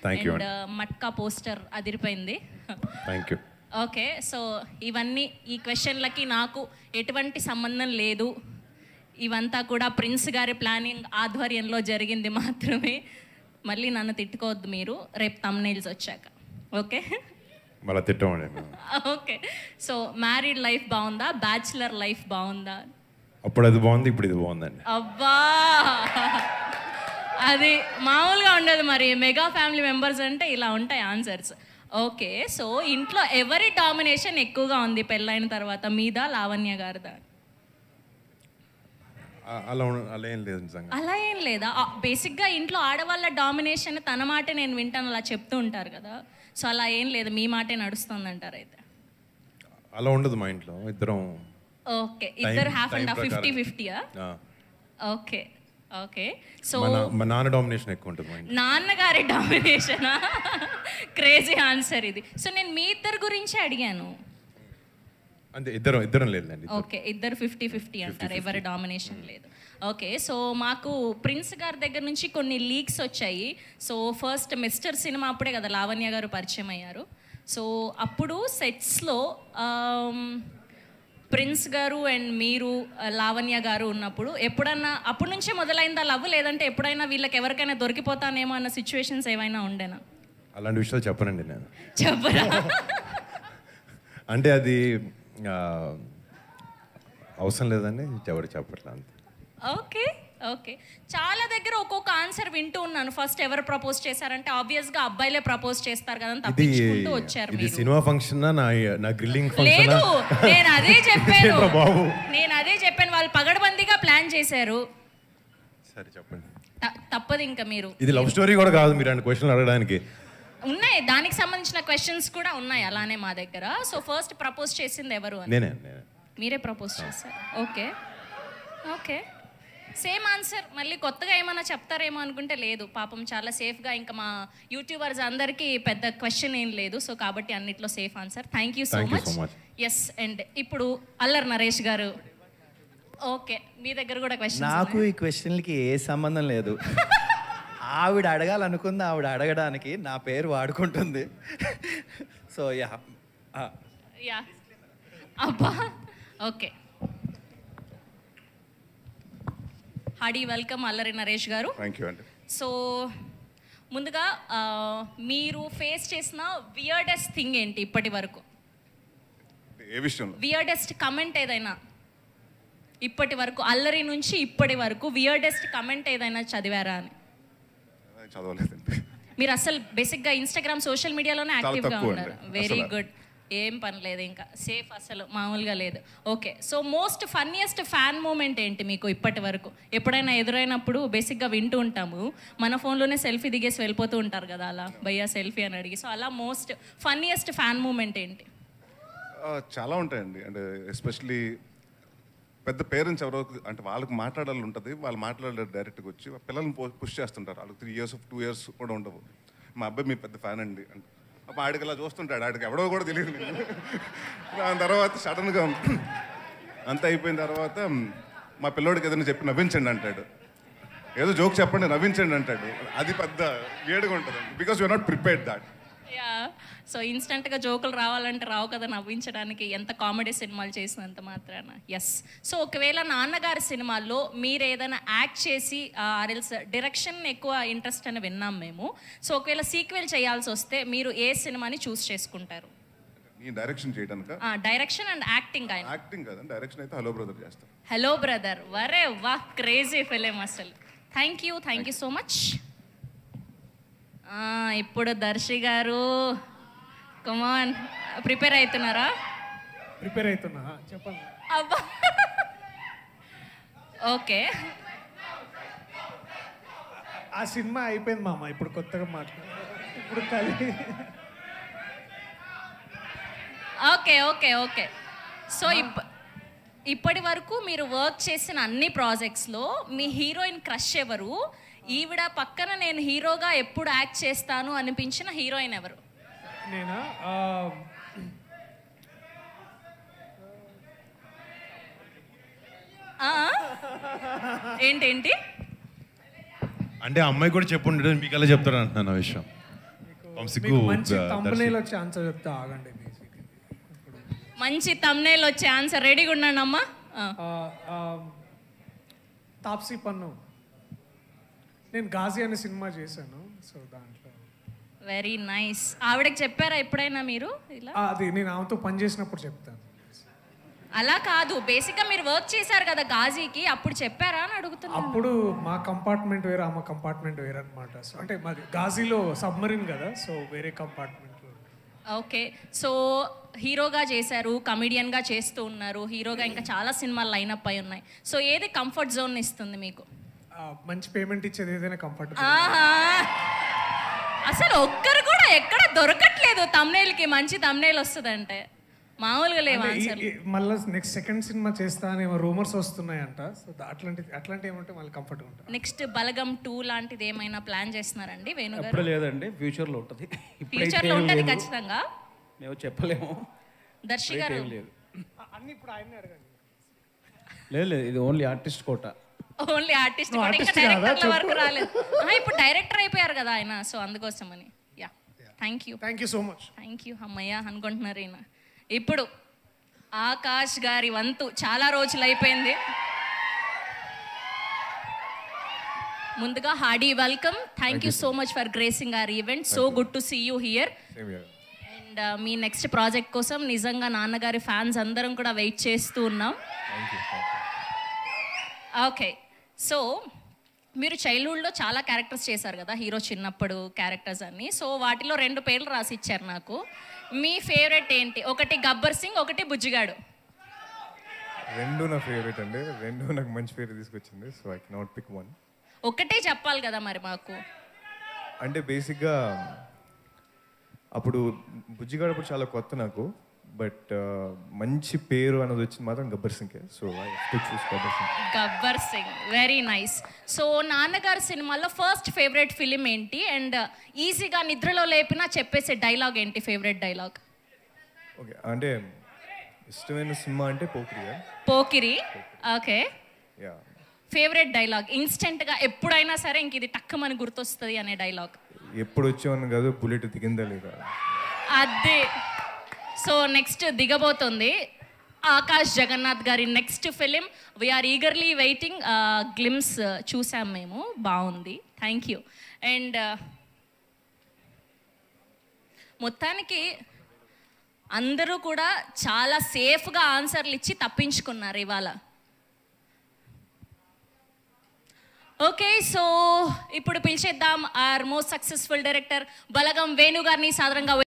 Thank you, and Matka poster అదిరిపోయింది thank you okay so ఇవన్నీ ఈ క్వశ్చన్లకి నాకు ఎటువంటి సంబంధం లేదు ఇవంతా కూడా ప్రిన్స్ గారి ప్లానింగ్ ఆధ్వర్యంలో జరిగింది మాత్రమే మళ్ళీ నన్ను తిట్టుకోవద్దు మీరు రేపు తమ్నైల్స్ వచ్చాక ఓకే మళ్ళీ తిట్టమండి ఓకే సో మ్యారీడ్ లైఫ్ బాగుందా బ్యాచులర్ లైఫ్ బాగుందా అప్పుడు అది బాగుంది ఇప్పుడు ఇది బాగుందండి అబ్బా అది మామూలుగా ఉండదు మరి మెగా ఫ్యామిలీ మెంబర్స్ అంటే ఇలా ఉంటాయి ఆన్సర్స్ ఓకే సో ఇంట్లో ఎవరి డామినేషన్ ఎక్కువగా ఉంది పెళ్ళైన తర్వాత మీద లావణ్య గారిదా ఆ- అలా ఉన్న- అలా ఏం లేదు నిజంగా అలా ఏం లేదా ఆ, బేసిక్గా ఇంట్లో ఆడవాళ్ళ డామినేషన్ తన మాటే నేను వింటాను అలా చెప్తూ ఉంటారు కదా సో అలా ఏం లేదు మీ మాటే నడుస్తుంది అంటారు అయితే అలా ఉండదు మా ఇంట్లో ఇద్దరం ఓకే ఇద్దరు Time- half and time half fifty ప్రకారం. ఫిఫ్టీయా ఆ. ఓకే ఓకే సో మా నా- మా నాన్న డామినేషన్ ఎక్కువ ఉంటుంది మా ఇంట్లో నాన్నగారి డామినేషనా క్రేజీ ఆన్సర్ ఇది సో నేను మీ ఇద్దరు గురించి అడిగాను అంతే ఇద్దరం ఇద్దరం లేదులేండి ఓకే ఇద్దరు ఫిఫ్టీ ఫిఫ్టీ అంటారు ఎవరి డామినేషన్ లేదు ఓకే సో మాకు ప్రిన్స్ గారి దగ్గర నుంచి కొన్ని లీక్స్ వచ్చాయి సో ఫస్ట్ మిస్టర్ సినిమా అప్పుడే కదా లావణ్య గారు పరిచయం అయ్యారు సో అప్పుడు సెట్స్లో ప్రిన్స్ గారు అండ్ మీరు ఆ, లావణ్య గారు ఉన్నప్పుడు ఎప్పుడన్నా అప్పటి నుంచే మొదలైందా లవ్ లేదంటే ఎప్పుడైనా వీళ్ళకి ఎవరికైనా దొరికిపోతానేమో అన్న సిచ్యువేషన్స్ ఏమైనా ఉండేనా అలాంటి విషయాలు చెప్పనండి నేను చెప్పరా అంటే అది ఆ, అవసరం లేదండి ఎవరు చెప్పట్లా అంతే ఓకే ఓకే చాలా దగ్గర ఒక్కొక్క ఆన్సర్ వింటూ ఉన్నాను ఫస్ట్ ఎవరు ప్రపోజ్ చేశారంటే ఆబ్వియస్ గా అబ్బాయిలే ప్రపోజ్ చేస్తారు కదా అని ఇది తప్పించుకుంటూ వచ్చారు ఇది మీరు సినిమా ఫంక్షన్ నా నా గ్రిల్లింగ్ ఫంక్షన్ లేదు నేను అదే చెప్పాను ఏంట్రా బాబు? నేను అదే చెప్పాను వాళ్ళు పగడబందీగా ప్లాన్ చేశారు సరే చెప్పండి త- తప్పదు ఇంకా మీరు ఇది లవ్ స్టోరీ కూడా కాదు మీరు రెండు క్వశ్చన్లు అడగడానికి ఉన్నాయి దానికి సంబంధించిన క్వశ్చన్స్ కూడా ఉన్నాయి అలానే మా దగ్గర సో ఫస్ట్ ప్రపోజ్ చేసింది ఎవరు అని నేనే నేనే మీరే ప్రపోజ్ చేశారు ఓకే ఓకే సేమ్ ఆన్సర్ మళ్ళీ కొత్తగా ఏమైనా చెప్తారేమో అనుకుంటే లేదు పాపం చాలా సేఫ్గా ఇంకా మా యూట్యూబర్స్ అందరికీ పెద్ద క్వశ్చన్ ఏం లేదు సో కాబట్టి అన్నిట్లో safe answer thank you so Thank you much so much. Yes and ఇప్పుడు అల్లర్ నరేష్ గారు ఓకే మీ దగ్గర కూడా క్వశ్చన్ నాకు ఈ క్వశ్చన్లకి ఏ సంబంధం లేదు ఆవిడ అడగాలనుకుంది ఆవిడ అడగడానికి నా పేరు వాడుకుంటుంది సో యా యా అబ్బా okay hearty welcome Allari Naresh గారు థ్యాంక్ యూ అండి సో ముందుగా ఆ, మీరు ఫేస్ చేసిన వియర్డెస్ట్ థింగ్ ఏంటి ఇప్పటి వరకు ఏ విషయంలో వియర్డెస్ట్ కమెంట్ ఏదైనా ఇప్పటి వరకు అల్లరి నుంచి ఇప్పటి వరకు వియర్డెస్ట్ కమెంట్ ఏదైనా చదివారా అని చదవలేదండి మీరు అసలు బేసిక్గా ఇన్స్టాగ్రామ్ సోషల్ మీడియాలోనే చాలా యాక్టివ్గా తక్కువ ఉన్నారు అండి. వెరీ అసలు. గుడ్ ఏం పని లేదు ఇంకా సేఫ్ అసలు మామూలుగా లేదు okay so most funniest fan moment ఏంటి మీకు ఇప్పటి వరకు ఎప్పుడైనా ఎదురైనప్పుడు బేసిక్గా వింటూ ఉంటాము మన ఫోన్లోనే సెల్ఫీ దిగేసి వెళ్ళిపోతూ ఉంటారు కదా అలా భయ్యా సెల్ఫీ అని అడిగి సో అలా మోస్ట్ ఫన్నీయెస్ట్ ఫ్యాన్ మూమెంట్ ఏంటి ఆ, చాలా ఉంటాయండి అంటే ఎస్పెషలీ పెద్ద పేరెంట్స్ ఎవరో అంటే వాళ్ళకి మాట్లాడాలి ఉంటుంది వాళ్ళు మాట్లాడలేరు డైరెక్ట్గా వచ్చి పిల్లల్ని పుష్ చేస్తుంటారు వాళ్ళకి త్రీ ఇయర్స్ టూ ఇయర్స్ కూడా ఉండవు మా అబ్బాయి మీ పెద్ద ఫ్యాన్ అండి అంటే అప్పుడు ఆడికి అలా చూస్తుంటాడు ఆడికి ఎవడో కూడా తెలియదు నేను. దాని తర్వాత సడన్గా అంత అయిపోయిన తర్వాత మా పిల్లోడికి ఏదైనా చెప్పి నవ్వించండి అంటాడు ఏదో జోక్ చెప్పండి నవ్వించండి అంటాడు అది పెద్ద వేడిగా ఉంటుంది because you not prepared that yeah so ఇన్స్టెంట్గా జోకులు రావాలంటే రావు కదా నవ్వించడానికి ఎంత కామెడీ సినిమాలు చేసినంత మాత్రాన ఎస్ సో ఒకవేళ నాన్నగారి సినిమాల్లో మీరు ఏదైనా యాక్ట్ చేసి ఆర్ఎల్స్ డైరెక్షన్ ఎక్కువ ఇంట్రెస్ట్ అని విన్నాం మేము సో ఒకవేళ సీక్వెల్ చేయాల్సి వస్తే మీరు ఏ సినిమాని చూస్ చేసుకుంటారు నీ డైరెక్షన్ చేయడానిక డైరెక్షన్ అండ్ యాక్టింగ్ ఆయన యాక్టింగ్ కాదండి డైరెక్షన్ అయితే హలో బ్రదర్ చేస్తాను హలో బ్రదర్ వరే వా క్రేజీ ఫిలిం అసలు thank you thank you so much ఇప్పుడు దర్శి గారు కుమాన్ ప్రిపేర్ అవుతున్నారా ప్రిపేర్ అవుతున్నా చెప్పండి అబ్బా ఓకే ఆ సినిమా అయిపోయింది మామ ఇప్పుడు కొత్తగా మాట్లాడు ఇప్పుడు కలి ఓకే ఓకే ఓకే సో ఇప్ప ఇప్పటి వరకు మీరు వర్క్ చేసిన అన్ని ప్రాజెక్ట్స్లో మీ హీరోయిన్ క్రష్ ఎవరు ఈవిడ పక్కన నేను హీరోగా ఎప్పుడు యాక్ట్ చేస్తాను అనిపించిన హీరోయిన్ ఎవరు నేనా ఆ, ఆ? ఏంటేంటి అంటే ఆ అమ్మాయి కూడా చెప్పు ఉండడం మీకు ఎలా చెప్తారు అంటున్నాను ఆ విషయం వంశీకు, మీకు మంచి uh, తమ్మునేలో వచ్చే ఆన్సర్ చెప్తే ఆగండి బేసిక్గా మంచి తమ్నేల్ వచ్చే ఆన్సర్ రెడీగా ఉన్నాను అమ్మా తాప్సీ పన్ను నేను గాజీ అనే సినిమా చేశాను సో దాంట్లో వెరీ నైస్ ఆవిడకి చెప్పారా ఎప్పుడైనా మీరు ఇలా ఆ, అది నేను ఆమెతో పని చేసినప్పుడు చెప్తాను అలా కాదు బేసిక్గా మీరు వర్క్ చేశారు కదా గాజీకి అప్పుడు చెప్పారా అని అడుగుతున్నా అప్పుడు మా కంపార్ట్మెంట్ వేరే ఆమె కంపార్ట్మెంట్ వేరే అనమాట సో అంటే మాది గాజీలో సబ్మరీన్ కదా సో వేరే కంపార్ట్మెంట్లో ఓకే సో హీరోగా చేశారు కమిడియన్గా చేస్తూ ఉన్నారు హీరోగా ఇంకా చాలా సినిమాలు లైనప్ అయి ఉన్నాయి సో ఏది కంఫర్ట్ జోన్ ఇస్తుంది మీకు మంచి పేమెంట్ ఇచ్చేది ఏదైనా కంఫర్ట్ ఆహా అసలు ఒక్కరు కూడా ఎక్కడ దొరకట్లేదు తమ్నేల్కి మంచి తమ్నేల్ వస్తుందంటే మామూలుగా లేవు ఆన్సర్ మళ్ళీ నెక్స్ట్ సెకండ్ సినిమా చేస్తా అని రూమర్స్ వస్తున్నాయంట సో అట్లాంటి అట్లాంటి ఏమంటే మళ్ళీ కంఫర్ట్గా ఉంటా నెక్స్ట్ బలగం టూ లాంటిది ఏమైనా ప్లాన్ చేస్తున్నారండి వేణు గారు ఎప్పుడు లేదండి ఫ్యూచర్లో ఉంటుంది ఫ్యూచర్ లో ఉంటది ఖచ్చితంగా మేము చెప్పలేము దర్శి గారు ఏం లేదు అన్ని ఇప్పుడు ఆయన్ని అడగండి లేదు లేదు ఇది only artist quota only artist నువ్వు ఇంకా artist కాదా? డైరెక్టర్ వరకు రాలేదు ఆహా, ఇప్పుడు డైరెక్టర్ అయిపోయారు కదా ఆయన సో అందుకోసమని yeah thank you thank you so much thank you అమ్మయ్య అనుకుంటున్నారు ఈయన ఇప్పుడు ఆకాష్ గారి వంతు చాలా రోజులు అయిపోయింది ముందుగా hearty welcome thank you so much for gracing our event so good to see you here and మీ నెక్స్ట్ ప్రాజెక్ట్ కోసం నిజంగా నాన్నగారి ఫ్యాన్స్ అందరం కూడా వెయిట్ చేస్తూ ఉన్నాం ఓకే సో మీరు చైల్డ్హుడ్లో చాలా క్యారెక్టర్స్ చేశారు కదా హీరో చిన్నప్పుడు క్యారెక్టర్స్ అన్ని సో వాటిలో రెండు పేర్లు రాసి ఇచ్చారు నాకు మీ ఫేవరెట్ ఏంటి ఒకటి గబ్బర్ సింగ్ ఒకటి బుజ్జిగాడు రెండు నా ఫేవరెట్ అండి రెండు నాకు మంచి పేరు తీసుకొచ్చింది so I cannot pick one ఒకటే చెప్పాలి కదా మరి మాకు అంటే బేసిక్గా అప్పుడు బుజ్జిగాడు అప్పుడు చాలా కొత్త నాకు బట్ మంచి పేరు అన్నది వచ్చింది మాత్రం గబ్బర్ సింగ్కే so I to choose Gabbar Singh Gabbar Singh very nice so నాన్నగారి సినిమాలో ఫస్ట్ ఫేవరెట్ ఫిలిం ఏంటి అండ్ ఈజీగా నిద్రలో లేపినా చెప్పేసే డైలాగ్ ఏంటి ఫేవరెట్ డైలాగ్ ఓకే అంటే ఇష్టమైన సినిమా అంటే పోక్రియా Pokiri okay yeah favourite dialogue ఇన్స్టెంట్గా ఎప్పుడైనా సరే ఇంక ఇది టక్కుమని గుర్తొస్తుంది అనే డైలాగ్ ఎప్పుడు వచ్చామని కాదు బుల్లెట్ దిగిందా లేదా అదే సో నెక్స్ట్ దిగబోతుంది ఆకాష్ జగన్నాథ్ గారి next film we're eagerly waiting glimpse చూసాం మేము బాగుంది థ్యాంక్ యూ అండ్ మొత్తానికి అందరూ కూడా చాలా సేఫ్గా ఆన్సర్లు ఇచ్చి తప్పించుకున్నారు ఇవాళ ఓకే సో ఇప్పుడు పిలిచేద్దాం our most successful director Balagam Venu గారిని సాధారణంగా